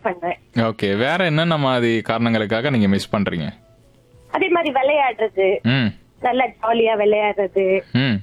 பண்ணுவேன் ஓகே வேற என்னென்ன மாதிரி காரணங்களுக்காக நீங்க மிஸ் பண்றீங்க அதே மாதிரி விளையாடுறது ம் நல்லா ஜாலியா விளையாடுறது ம்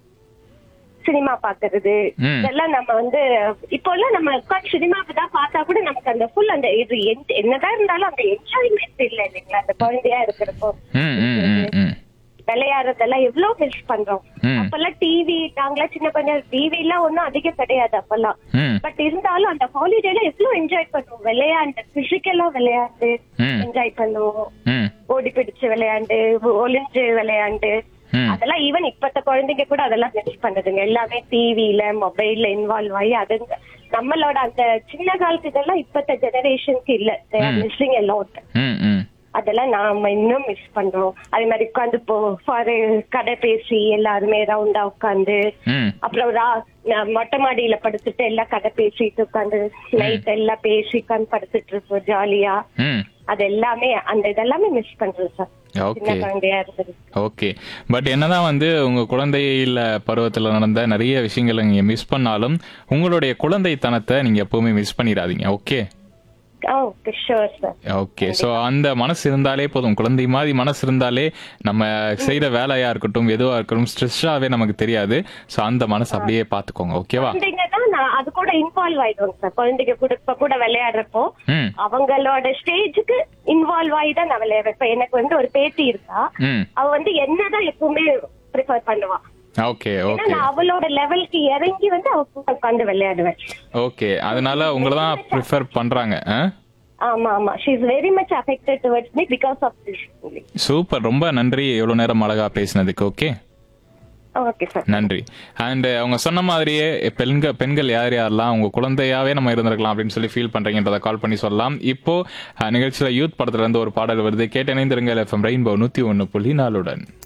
சினிமா பாக்குறது ம். இதெல்லாம் நம்ம வந்து இப்போ எல்லாம் நம்ம உட்காந்து சினிமா தான் பார்த்தா கூட நமக்கு அந்த ஃபுல் அந்த இது எந்த- என்னதான் இருந்தாலும் அந்த என்ஜாய்மெண்ட் இல்ல இல்லைங்களா அந்த குழந்தையா இருக்கிறப்போ ம் ம் ம் ம் விளையாடுறதெல்லாம் எவ்வளவு மிஸ் பண்றோம் ம். அப்பெல்லாம் டிவி நாங்களாம் சின்ன பையன் டிவி எல்லாம் ஒண்ணும் அதிகம் கிடையாது அப்பெல்லாம் ம் பட் இருந்தாலும் அந்த ஹாலிடேல எவ்வளவு என்ஜாய் பண்ணுவோம் விளையாண்டு பிசிக்கலா விளையாண்டு ம். என்ஜாய் பண்ணுவோம் ம் ஓடி பிடிச்சு விளையாண்டு ஒளிஞ்சு விளையாண்டு ம். அதெல்லாம் ஈவன் இப்பத்த குழந்தைங்க கூட அதெல்லாம் மிஸ் பண்ணுதுங்க எல்லாமே டிவில மொபைல்ல இன்வால்வ் ஆகி அது நம்மளோட அந்த சின்ன காலத்து இதெல்லாம் இப்பத்த ஜெனரேஷனுக்கு இல்ல மிஸ்ஸிங் எல்லாம் ம் ம் அதெல்லாம் நாம இன்னும் மிஸ் பண்றோம் அதே மாதிரி உட்காந்து போ ஃபார் கதை பேசி எல்லாருமே ரவுண்டா உட்காந்து ம் அப்புறம் ரா- ந- மொட்டை மாடியில படுத்துட்டு எல்லாம் கதை பேசிட்டு உட்காந்து நைட் எல்லாம் பேசி உட்காந்து படுத்துட்டு இருப்போம் ஜாலியா ம் அது எல்லாமே அந்த இதெல்லாமே மிஸ் பண்றோம் சார் சின்ன ஓகே குழந்தையா இருந்தது ஓகே பட் என்னதான் வந்து உங்க குழந்தையில பருவத்துல நடந்த நிறைய விஷயங்களை நீங்க மிஸ் பண்ணாலும் உங்களுடைய குழந்தைத்தனத்தை நீங்க எப்பவுமே மிஸ் பண்ணிடாதீங்க okay okay sure sir okay so அந்த மனசு இருந்தாலே போதும் குழந்தை மாதிரி மனசு இருந்தாலே நம்ம செய்யற வேலையா இருக்கட்டும் எதுவா இருக்கட்டும் ஸ்ட்ரெஸ்ஸாவே நமக்கு தெரியாது ஸோ அந்த மனசு அப்படியே பாத்துக்கோங்க ஓகேவா குழந்தைங்க தான் நான் அது கூட இன்வால்வ் ஆயிடுவாங்க சார் குழந்தைங்க கூட இப்ப கூட விளையாடுறப்போ ம் அவங்களோட ஸ்டேஜுக்கு இன்வால்வ் ஆகி தான் நான் விளையாடுறேன் இப்ப எனக்கு வந்து ஒரு பேத்தி இருக்கா ம் அவ வந்து என்னதான் எப்பவுமே ப்ரிஃபர் பண்ணுவா ஓகே ஏன்னா ஓகே நான் அவளோட லெவலுக்கு இறங்கி வந்து அவ கூட உட்காந்து விளையாடுவேன் ஓகே அதனால உங்களை தான் ப்ரிஃபர் பண்றாங்க ஆ ஆமா ஆமா she is very much affected towards me because of this super ரொம்ப நன்றி எவ்வளோ நேரம் அழகா பேசினதுக்கு ஓகே ஓகே சார் நன்றி அண்ட் அவங்க சொன்ன மாதிரியே பெண்கள் பெண்கள் யார் யாரெல்லாம் உங்க குழந்தையாவே நம்ம இருந்திருக்கலாம் அப்படின்னு சொல்லி ஃபீல் பண்றீங்கன்றத கால் பண்ணி சொல்லலாம் இப்போ அஹ், நிகழ்ச்சியில யூத் படத்துல இருந்து ஒரு பாடல் வருது கேட்டு இணைந்திருங்கள் எஃப்எம் ரெயின்போ நூத்தி ஒன்னு புள்ளி நாலுடன்